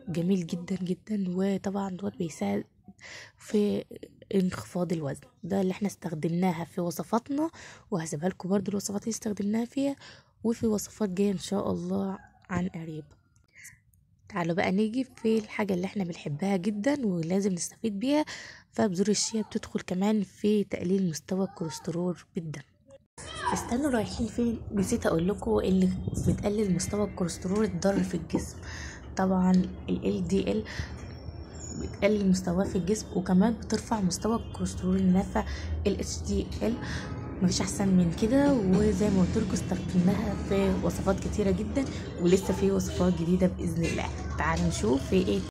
جميل جدا جدا وطبعا دوت بيساعد في انخفاض الوزن ده اللي احنا استخدمناها في وصفاتنا وهسيبها لكم برضو الوصفات اللي استخدمناها فيها وفي وصفات جايه ان شاء الله عن قريب تعالوا بقى نيجي في الحاجة اللي احنا بنحبها جدا ولازم نستفيد بيها فبذور الشيا بتدخل كمان في تقليل مستوى الكوليسترول بالدم استنوا رايحين فين نسيت اقول لكم اللي بتقلل مستوى الكوليسترول الضار في الجسم طبعا ال LDL بتقلل مستواه في الجسم وكمان بترفع مستوى الكوليسترول النافع ال HDL مفيش احسن من كده وزي ما قلت لكم استخدمناها في وصفات كتيره جدا ولسه في وصفات جديده باذن الله تعالوا نشوف في ايه